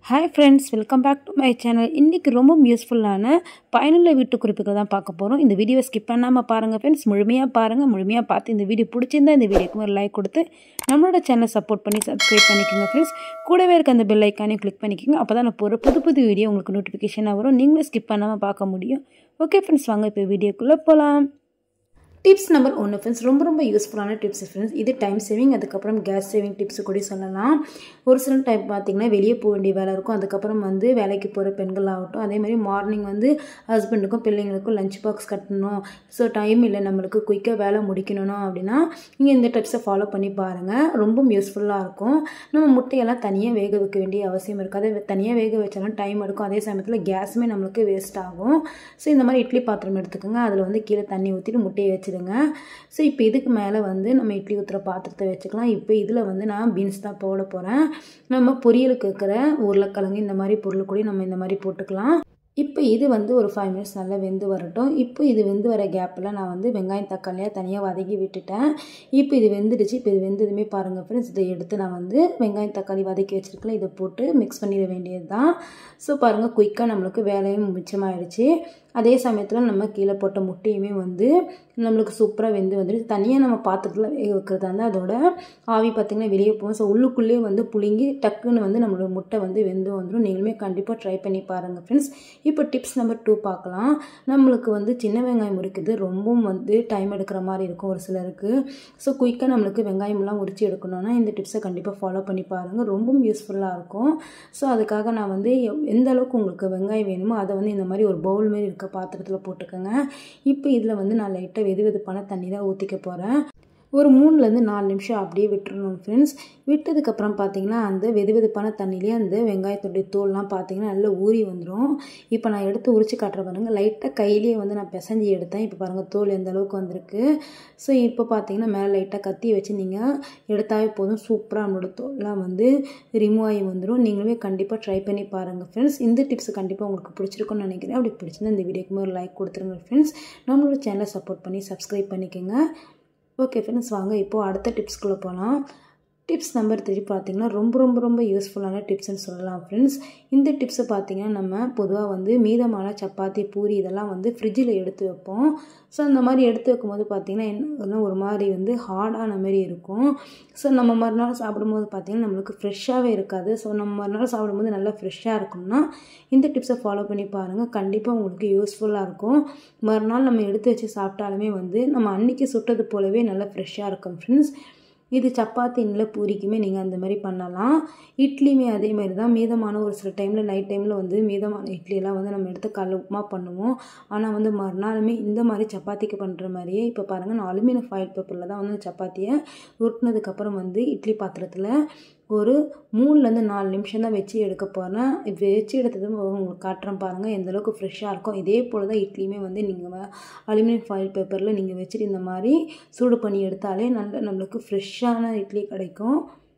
hi friends welcome back to my channel இன்றைக்கி ரொம்ப யூஸ்ஃபுல்லான பயனுள்ள வீட்டு குறிப்புகள் தான் பார்க்க போகிறோம் இந்த வீடியோ ஸ்கிப் பண்ணாமல் பாருங்கள் ஃப்ரெண்ட்ஸ் முழுமையாக பாருங்கள் முழுமையாக பார்த்து இந்த வீடியோ பிடிச்சிருந்தா இந்த வீடியோக்கு ஒரு லைக் கொடுத்து நம்மளோட சேனலை சப்போர்ட் பண்ணி சப்ஸ்கிரைப் பண்ணிக்கோங்க ஃப்ரெண்ட்ஸ் கூடவே இருக்க அந்த பெல் ஐக்கானையும் கிளிக் பண்ணிக்கோங்க அப்போ தான் நான் போகிற புது புது வீடியோ உங்களுக்கு நோட்டிஃபிகேஷனாக வரும் நீங்களும் ஸ்கிப் பண்ணாமல் பார்க்க முடியும் ஓகே ஃப்ரெண்ட்ஸ் வாங்க இப்போ வீடியோக்குள்ளே போகலாம் டிப்ஸ் நம்பர் ஒன்று ஃப்ரெண்ட்ஸ் ரொம்ப ரொம்ப யூஸ்ஃபுல்லான டிப்ஸ் ஃப்ரெண்ட்ஸ் இது டைம் சேவிங் அதுக்கப்புறம் கேஸ் சேவிங் டிப்ஸ் கூட சொல்லலாம் ஒரு சில டைம் பார்த்திங்கன்னா வெளியே போக வேண்டிய வேலை இருக்கும் அதுக்கப்புறம் வந்து வேலைக்கு போகிற பெண்கள் ஆகட்டும் அதே மாதிரி மார்னிங் வந்து ஹஸ்பண்டுக்கும் பிள்ளைங்களுக்கும் லஞ்ச் பாக்ஸ் கட்டணும் ஸோ டைம் இல்லை நம்மளுக்கு குயிக்காக வேலை முடிக்கணும் அப்படின்னா நீங்கள் இந்த டிப்ஸை ஃபாலோ பண்ணி பாருங்கள் ரொம்ப யூஸ்ஃபுல்லாக இருக்கும் நம்ம முட்டையெல்லாம் தனியாக வேக வைக்க வேண்டிய அவசியம் இருக்காது தனியாக வேக வச்சாலும் டைம் எடுக்கும் அதே சமயத்தில் கேஸுமே நம்மளுக்கு வேஸ்ட் ஆகும் ஸோ இந்த மாதிரி இட்லி பாத்திரம் எடுத்துக்கோங்க அதில் வந்து கீழே தண்ணி ஊற்றிட்டு முட்டையை வச்சு வச்சுடுங்க ஸோ இப்போ இதுக்கு மேலே வந்து நம்ம இட்லி ஊற்றுற பாத்திரத்தை வச்சுக்கலாம் இப்போ இதில் வந்து நான் பீன்ஸ் தான் போட போகிறேன் நம்ம பொரியலுக்கு இருக்கிற உருளைக்கிழங்கு இந்த மாதிரி பொருள் கூட நம்ம இந்த மாதிரி போட்டுக்கலாம் இப்போ இது வந்து ஒரு ஃபைவ் மினிட்ஸ் நல்லா வெந்து வரட்டும் இப்போ இது வெந்து வர கேப்பில் நான் வந்து வெங்காயம் தக்காளியாக தனியாக வதக்கி விட்டுட்டேன் இப்போ இது வெந்துடுச்சு இப்போ இது வெந்ததுமே பாருங்கள் ஃப்ரெண்ட்ஸ் இதை எடுத்து நான் வந்து வெங்காயம் தக்காளி வதக்கி வச்சுருக்கேன் இதை போட்டு மிக்ஸ் பண்ணிட வேண்டியது தான் ஸோ பாருங்கள் குயிக்காக நம்மளுக்கு வேலையும் மிச்சமாயிடுச்சு அதே சமயத்தில் நம்ம கீழே போட்ட முட்டையுமே வந்து நம்மளுக்கு சூப்பராக வெந்து வந்துடுச்சு தனியாக நம்ம பாத்திரத்தில் வேக வைக்கிறதா இருந்தால் அதோட ஆவி பார்த்திங்கன்னா வெளியே போகும் ஸோ உள்ளுக்குள்ளேயே வந்து புழுங்கி டக்குன்னு வந்து நம்மளோட முட்டை வந்து வெந்து வந்துடும் நீங்களுமே கண்டிப்பாக ட்ரை பண்ணி பாருங்கள் ஃப்ரெண்ட்ஸ் இப்போ டிப்ஸ் நம்பர் டூ பார்க்கலாம் நம்மளுக்கு வந்து சின்ன வெங்காயம் உரிக்குது ரொம்பவும் வந்து டைம் எடுக்கிற மாதிரி இருக்கும் ஒரு சிலருக்கு ஸோ குயிக்காக நம்மளுக்கு வெங்காயம்லாம் உரிச்சு எடுக்கணும்னா இந்த டிப்ஸை கண்டிப்பாக ஃபாலோ பண்ணி பாருங்கள் ரொம்பவும் யூஸ்ஃபுல்லாக இருக்கும் ஸோ அதுக்காக நான் வந்து எந்த அளவுக்கு உங்களுக்கு வெங்காயம் வேணுமோ அதை வந்து இந்த மாதிரி ஒரு பவுல் மாரி இருக்க பாத்திரத்தில் போட்டுக்கோங்க இப்போ இதில் வந்து நான் லைட்டாக வெது வெதுப்பான தண்ணி தான் ஊற்றிக்க போகிறேன் ஒரு மூணுலேருந்து நாலு நிமிஷம் அப்படியே விட்டுறணும் ஃப்ரெண்ட்ஸ் விட்டதுக்கப்புறம் பார்த்தீங்கன்னா அந்த வெது வெதுப்பான தண்ணியிலே அந்த வெங்காயத்துடைய தோல்லாம் பார்த்தீங்கன்னா நல்லா ஊறி வந்துடும் இப்போ நான் எடுத்து உரிச்சு காட்டுற பாருங்கள் லைட்டாக கையிலேயே வந்து நான் பிசைஞ்சி எடுத்தேன் இப்போ பாருங்கள் தோல் எந்த அளவுக்கு வந்திருக்கு ஸோ இப்போ பார்த்தீங்கன்னா மேலே லைட்டாக கத்தியை வச்சு நீங்கள் எடுத்தாவே போதும் சூப்பராக நம்மளோட தோல்லாம் வந்து ரிமூவ் ஆகி வந்துடும் நீங்களுமே கண்டிப்பாக ட்ரை பண்ணி பாருங்கள் ஃப்ரெண்ட்ஸ் இந்த டிப்ஸ் கண்டிப்பாக உங்களுக்கு பிடிச்சிருக்கும்னு நினைக்கிறேன் அப்படி பிடிச்சிருந்தா இந்த வீடியோக்குமே ஒரு லைக் கொடுத்துருங்க ஃப்ரெண்ட்ஸ் நம்மளோட சேனலை சப்போர்ட் பண்ணி சப்ஸ்கிரைப் பண்ணிக்கோங்க ஓகே ஃப்ரெண்ட்ஸ் வாங்க இப்போது அடுத்த டிப்ஸ்குள்ளே போகலாம் டிப்ஸ் நம்பர் த்ரீ பார்த்திங்கன்னா ரொம்ப ரொம்ப ரொம்ப யூஸ்ஃபுல்லான டிப்ஸ்னு சொல்லலாம் ஃப்ரெண்ட்ஸ் இந்த டிப்ஸை பார்த்திங்கன்னா நம்ம பொதுவாக வந்து மீதமான சப்பாத்தி பூரி இதெல்லாம் வந்து ஃப்ரிட்ஜில் எடுத்து வைப்போம் ஸோ அந்த மாதிரி எடுத்து வைக்கும்போது பார்த்திங்கன்னா என்ன ஒரு மாதிரி வந்து ஹார்டான மாதிரி இருக்கும் ஸோ நம்ம மறுநாள் சாப்பிடும்போது பார்த்திங்கன்னா நம்மளுக்கு ஃப்ரெஷ்ஷாகவே இருக்காது ஸோ நம்ம மறுநாள் சாப்பிடும்போது நல்லா ஃப்ரெஷ்ஷாக இருக்கும்னா இந்த டிப்ஸை ஃபாலோ பண்ணி பாருங்கள் கண்டிப்பாக உங்களுக்கு யூஸ்ஃபுல்லாக இருக்கும் மறுநாள் நம்ம எடுத்து வச்சு சாப்பிட்டாலுமே வந்து நம்ம அன்றைக்கி சுட்டது போலவே நல்லா ஃப்ரெஷ்ஷாக இருக்கும் ஃப்ரெண்ட்ஸ் இது சப்பாத்தி இல்லை பூரிக்குமே நீங்கள் அந்த மாதிரி பண்ணலாம் இட்லியுமே அதே மாதிரி தான் மீதமான ஒரு சில டைமில் நைட் டைமில் வந்து மீதமான இட்லியெல்லாம் வந்து நம்ம எடுத்து கடல உப்புமா பண்ணுவோம் ஆனால் வந்து மறுநாளுமே இந்த மாதிரி சப்பாத்திக்கு பண்ணுற மாதிரியே இப்போ பாருங்கள் நான் அலுமினியம் ஃபாயில் பேப்பரில் தான் வந்து சப்பாத்தியை உருட்டினதுக்கப்புறம் வந்து இட்லி பாத்திரத்தில் ஒரு மூணுலேருந்து நாலு நிமிஷம் தான் வச்சு எடுக்க போகிறேன் வச்சு எடுத்தது உங்களுக்கு காட்டுறேன் பாருங்கள் எந்தளவுக்கு ஃப்ரெஷ்ஷாக இருக்கும் இதே போல் தான் இட்லியுமே வந்து நீங்கள் அலுமினியம் ஃபாயில் பேப்பரில் நீங்கள் வச்சுட்டு இந்த மாதிரி சூடு பண்ணி எடுத்தாலே நல்ல நம்மளுக்கு ஃப்ரெஷ்ஷான இட்லி கிடைக்கும்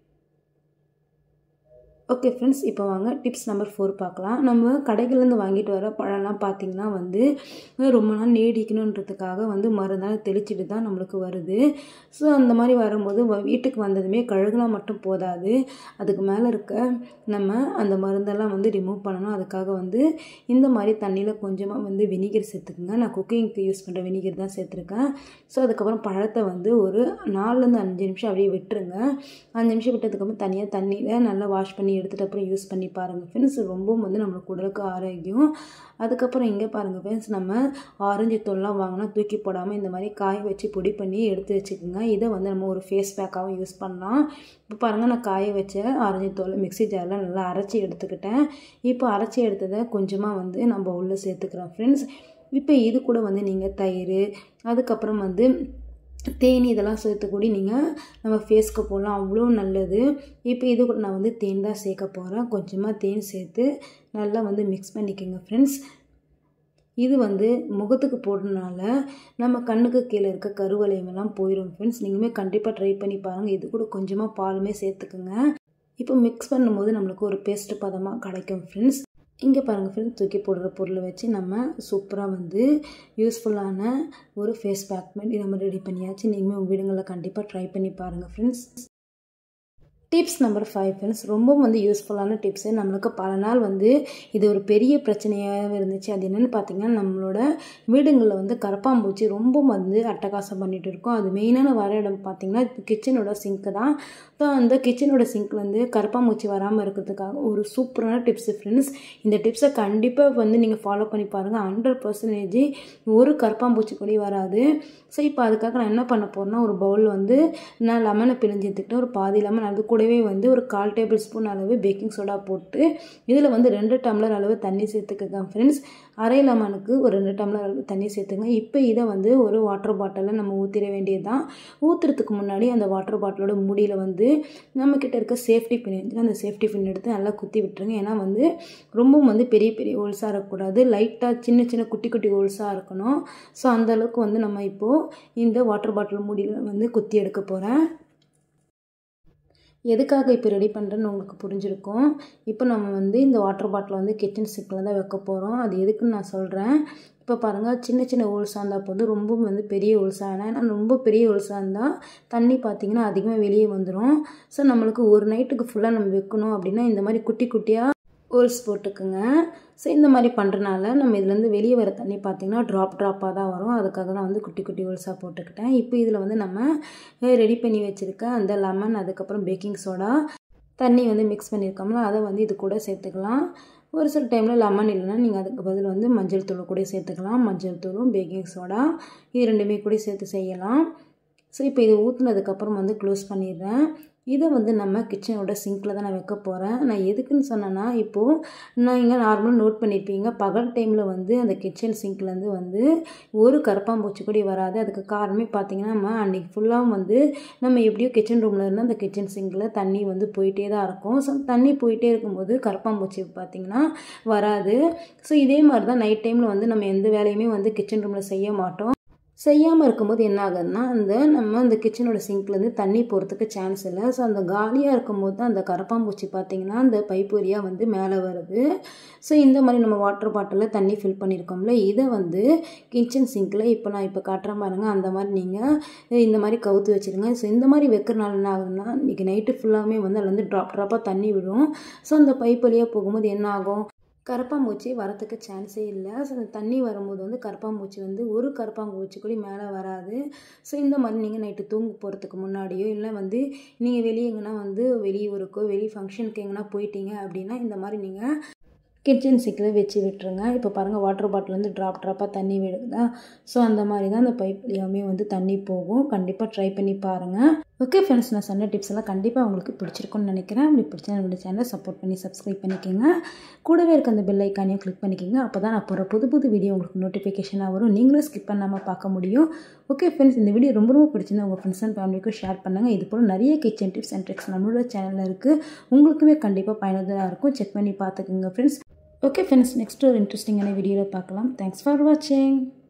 ஓகே ஃப்ரெண்ட்ஸ் இப்போ வாங்க டிப்ஸ் நம்பர் ஃபோர் பார்க்கலாம் நம்ம கடைகள்லேருந்து வாங்கிட்டு வர பழம்லாம் பார்த்திங்கன்னா வந்து ரொம்ப நாள் நீடிக்கணுன்றதுக்காக வந்து மருந்தால் தெளிச்சிட்டு தான் நம்மளுக்கு வருது ஸோ அந்த மாதிரி வரும்போது வீட்டுக்கு வந்ததுமே கழுகுனா மட்டும் போதாது அதுக்கு மேலே இருக்க நம்ம அந்த மருந்தெல்லாம் வந்து ரிமூவ் பண்ணணும் அதுக்காக வந்து இந்த மாதிரி தண்ணியில் கொஞ்சமாக வந்து வினிகர் சேர்த்துக்குங்க நான் குக்கிங்க்கு யூஸ் பண்ணுற வினிகர் தான் சேர்த்துருக்கேன் ஸோ அதுக்கப்புறம் பழத்தை வந்து ஒரு நாலுலேருந்து அஞ்சு நிமிஷம் அப்படியே விட்டுருங்க அஞ்சு நிமிஷம் விட்டதுக்கப்புறம் தனியாக தண்ணியில் நல்லா வாஷ் பண்ணி எடுத்துகிட்டு அப்புறம் யூஸ் பண்ணி பாருங்கள் ஃப்ரெண்ட்ஸ் ரொம்பவும் வந்து நம்மளுக்கு உடலுக்கு ஆரோக்கியம் அதுக்கப்புறம் இங்கே பாருங்கள் ஃப்ரெண்ட்ஸ் நம்ம ஆரஞ்சு தோல்லாம் வாங்கினா தூக்கி போடாமல் இந்த மாதிரி காய வச்சு பொடி பண்ணி எடுத்து வச்சுக்கோங்க இதை வந்து நம்ம ஒரு ஃபேஸ் பேக்காகவும் யூஸ் பண்ணலாம் இப்போ பாருங்கள் நான் காய வச்ச ஆரஞ்சு தோல் மிக்சி ஜாரில் நல்லா அரைச்சி எடுத்துக்கிட்டேன் இப்போ அரைச்சி எடுத்ததை கொஞ்சமாக வந்து நம்ம உள்ளே சேர்த்துக்கிறோம் ஃப்ரெண்ட்ஸ் இப்போ இது கூட வந்து நீங்கள் தயிர் அதுக்கப்புறம் வந்து தேன் இதெல்லாம் சேர்த்து கூடி நீங்கள் நம்ம ஃபேஸ்க்கு போடலாம் அவ்வளோ நல்லது இப்போ இது கூட நான் வந்து தேன் தான் சேர்க்க போகிறேன் கொஞ்சமாக தேன் சேர்த்து நல்லா வந்து மிக்ஸ் பண்ணிக்கோங்க ஃப்ரெண்ட்ஸ் இது வந்து முகத்துக்கு போடுறதுனால நம்ம கண்ணுக்கு கீழே இருக்க கருவளையமெல்லாம் போயிடும் ஃப்ரெண்ட்ஸ் நீங்களுமே கண்டிப்பாக ட்ரை பண்ணி பாருங்கள் இது கூட கொஞ்சமாக பாலுமே சேர்த்துக்குங்க இப்போ மிக்ஸ் பண்ணும்போது நம்மளுக்கு ஒரு பேஸ்ட் பதமாக கிடைக்கும் ஃப்ரெண்ட்ஸ் இங்கே பாருங்கள் ஃப்ரெண்ட்ஸ் தூக்கி போடுற பொருளை வச்சு நம்ம சூப்பராக வந்து யூஸ்ஃபுல்லான ஒரு ஃபேஸ் பேக் பண்ணி நம்ம ரெடி பண்ணியாச்சு நீங்களும் உங்கள் வீடுங்களில் கண்டிப்பாக ட்ரை பண்ணி பாருங்கள் friends tips number five friends ரொம்ப வந்து யூஸ்ஃபுல்லான டிப்ஸு நம்மளுக்கு பல நாள் வந்து இது ஒரு பெரிய பிரச்சனையாகவே இருந்துச்சு அது என்னென்னு பார்த்தீங்கன்னா நம்மளோட வீடுங்களில் வந்து கரப்பாம்பூச்சி ரொம்ப வந்து அட்டகாசம் பண்ணிகிட்டு இருக்கோம் அது மெயினான வர இடம் பார்த்திங்கன்னா கிச்சனோட சிங்க்கு தான் ஸோ அந்த கிச்சனோட சிங்க் வந்து கரப்பாம்பூச்சி வராமல் இருக்கிறதுக்காக ஒரு சூப்பரான டிப்ஸு ஃப்ரெண்ட்ஸ் இந்த டிப்ஸை கண்டிப்பாக வந்து நீங்கள் ஃபாலோ பண்ணி பாருங்கள் ஹண்ட்ரட் பர்சன்டேஜ் ஒரு கரப்பாம்பூச்சி கூட வராது ஸோ இப்போ அதுக்காக நான் என்ன பண்ண போகிறேன்னா ஒரு பவுல் வந்து நான் லெமனை பிழிஞ்சு எடுத்துக்கிட்டு ஒரு பாதி லெமன் அது கூடவே வந்து ஒரு கால் டேபிள் ஸ்பூன் அளவு பேக்கிங் சோடா போட்டு இதில் வந்து ரெண்டு டம்ளர் அளவு தண்ணி சேர்த்துக்கங்க ஃப்ரெண்ட்ஸ் அரை லெமனுக்கு ஒரு ரெண்டு டம்ளர் அளவு தண்ணி சேர்த்துங்க இப்போ இதை வந்து ஒரு வாட்டர் பாட்டிலில் நம்ம ஊற்றிட வேண்டியது தான் ஊற்றுறதுக்கு முன்னாடி அந்த வாட்டர் பாட்டிலோட மூடியில் வந்து நம்மக்கிட்ட இருக்க சேஃப்டி பின் இருந்துச்சுன்னா அந்த சேஃப்டி பின் எடுத்து நல்லா குத்தி விட்டுருங்க ஏன்னா வந்து ரொம்பவும் வந்து பெரிய பெரிய ஹோல்ஸாக இருக்கக்கூடாது லைட்டாக சின்ன சின்ன குட்டி குட்டி ஹோல்ஸாக இருக்கணும் ஸோ அந்தளவுக்கு வந்து நம்ம இப்போது இந்த வாட்டர் பாட்டில் மூடியில் வந்து குத்தி எடுக்க போகிறேன் எதுக்காக இப்போ ரெடி பண்ணுறேன்னு உங்களுக்கு புரிஞ்சிருக்கும் இப்போ நம்ம வந்து இந்த வாட்டர் பாட்டில் வந்து கிச்சன் சிங்கில் தான் வைக்க போகிறோம் அது எதுக்குன்னு நான் சொல்கிறேன் இப்போ பாருங்கள் சின்ன சின்ன ஹோல்ஸாக இருந்தால் போதும் ரொம்ப வந்து பெரிய ஹோல்ஸாக வேணாம் ஏன்னா ரொம்ப பெரிய ஹோல்ஸாக இருந்தால் தண்ணி பார்த்திங்கன்னா அதிகமாக வெளியே வந்துடும் ஸோ நம்மளுக்கு ஒரு நைட்டுக்கு ஃபுல்லாக நம்ம வைக்கணும் அப்படின்னா இந்த மாதிரி குட்டி குட்டியாக ஹோல்ஸ் போட்டுக்குங்க ஸோ இந்த மாதிரி பண்ணுறனால நம்ம இதுலேருந்து வெளியே வர தண்ணி பார்த்திங்கன்னா ட்ராப் ட்ராப்பாக தான் வரும் அதுக்காக தான் வந்து குட்டி குட்டி ஹோல்ஸாக போட்டுக்கிட்டேன் இப்போ இதில் வந்து நம்ம ரெடி பண்ணி வச்சுருக்க அந்த லெமன் அதுக்கப்புறம் பேக்கிங் சோடா தண்ணி வந்து மிக்ஸ் பண்ணியிருக்கோம்ல அதை வந்து இது கூட சேர்த்துக்கலாம் ஒரு சில டைமில் லெமன் இல்லைன்னா நீங்கள் அதுக்கு பதில் வந்து மஞ்சள் தூள் கூட சேர்த்துக்கலாம் மஞ்சள் தூளும் பேக்கிங் சோடா இது ரெண்டுமே கூட சேர்த்து செய்யலாம் ஸோ இப்போ இது ஊற்றுனதுக்கப்புறம் வந்து க்ளோஸ் பண்ணிடுறேன் இதை வந்து நம்ம கிச்சனோட சிங்கில் தான் நான் வைக்க போகிறேன் நான் எதுக்குன்னு சொன்னேன்னா இப்போது நான் இங்கே நார்மலாக நோட் பண்ணியிருப்பீங்க பகல் டைமில் வந்து அந்த கிச்சன் சிங்க்லேருந்து வந்து ஒரு கரப்பாம்பூச்சி கூட வராது அதுக்கு காரணமே பார்த்திங்கன்னா நம்ம அன்றைக்கி ஃபுல்லாக வந்து நம்ம எப்படியோ கிச்சன் ரூமில் இருந்தால் அந்த கிச்சன் சிங்கில் தண்ணி வந்து போயிட்டே தான் இருக்கும் ஸோ தண்ணி போயிட்டே இருக்கும்போது கரப்பாம்பூச்சி பார்த்திங்கன்னா வராது ஸோ இதே மாதிரி தான் நைட் டைமில் வந்து நம்ம எந்த வேலையுமே வந்து கிச்சன் ரூமில் செய்ய மாட்டோம் செய்யாமல் இருக்கும்போது என்ன ஆகுதுன்னா அந்த நம்ம அந்த கிச்சனோட சிங்க்லேருந்து தண்ணி போகிறதுக்கு சான்ஸ் இல்லை ஸோ அந்த காலியாக இருக்கும்போது தான் அந்த கரப்பாம்பூச்சி பார்த்திங்கன்னா அந்த பைப் வழியாக வந்து மேலே வருது ஸோ இந்த மாதிரி நம்ம வாட்டர் பாட்டிலில் தண்ணி ஃபில் பண்ணியிருக்கோம்ல இதை வந்து கிச்சன் சிங்கில் இப்போ நான் இப்போ காட்டுறேன் பாருங்கள் அந்த மாதிரி நீங்கள் இந்த மாதிரி கவுத்து வச்சுருங்க ஸோ இந்த மாதிரி வைக்கிறனால என்ன ஆகுதுன்னா இன்றைக்கி நைட்டு ஃபுல்லாகவே வந்து அதில் வந்து ட்ராப் ட்ராப்பாக தண்ணி விடும் ஸோ அந்த பைப் வழியாக போகும்போது என்ன ஆகும் கரப்பாம்பூச்சி வரத்துக்கு சான்ஸே இல்லை ஸோ அந்த தண்ணி வரும்போது வந்து கரப்பாம்பூச்சி வந்து ஒரு கரப்பாம்பூச்சி கூட மேலே வராது ஸோ இந்த மாதிரி நீங்கள் நைட்டு தூங்க போகிறதுக்கு முன்னாடியோ இல்லை வந்து நீங்கள் வெளியே எங்கன்னா வந்து வெளியூருக்கோ வெளி ஃபங்க்ஷனுக்கு எங்கன்னா போயிட்டீங்க அப்படின்னா இந்த மாதிரி நீங்கள் கிச்சன் சிக்கில் வச்சு விட்டுருங்க இப்போ பாருங்கள் வாட்டர் பாட்டில் வந்து ட்ராப் ட்ராப்பாக தண்ணி விடுதா ஸோ அந்த மாதிரி தான் அந்த பைப் வழியாகவே வந்து தண்ணி போகும் கண்டிப்பாக ட்ரை பண்ணி பாருங்கள் ஓகே ஃப்ரெண்ட்ஸ் நான் சொன்ன டிப்ஸ் எல்லாம் கண்டிப்பாக உங்களுக்கு பிடிச்சிருக்கும்னு நினைக்கிறேன் அப்படி பிடிச்சா நம்மளுடைய சேனலை சப்போர்ட் பண்ணி சப்ஸ்கிரைப் பண்ணிக்கோங்க கூடவே இருக்க அந்த பெல் ஐக்கானையும் கிளிக் பண்ணிக்கோங்க அப்போ தான் நான் போகிற புது புது வீடியோ உங்களுக்கு நோட்டிஃபிகேஷனாக வரும் நீங்களும் ஸ்கிப் பண்ணாமல் பார்க்க முடியும் ஓகே ஃப்ரெண்ட்ஸ் இந்த வீடியோ ரொம்ப ரொம்ப பிடிச்சிருந்தா உங்கள் ஃப்ரெண்ட்ஸ் அண்ட் ஃபேமிலிக்கும் ஷேர் பண்ணுங்கள் இது போல் நிறைய கிச்சன் டிப்ஸ் அண்ட் ட்ரிக்ஸ் நம்மளோட சேனலில் இருக்குது உங்களுக்குமே கண்டிப்பாக பயனுள்ளதாக இருக்கும் செக் பண்ணி பார்த்துக்குங்க ஃப்ரெண்ட்ஸ் ஓகே ஃப்ரெண்ட்ஸ் நெக்ஸ்ட் ஒரு இன்ட்ரெஸ்டிங்கான வீடியோவில் பார்க்கலாம் தேங்க்ஸ் ஃபார் வாட்சிங்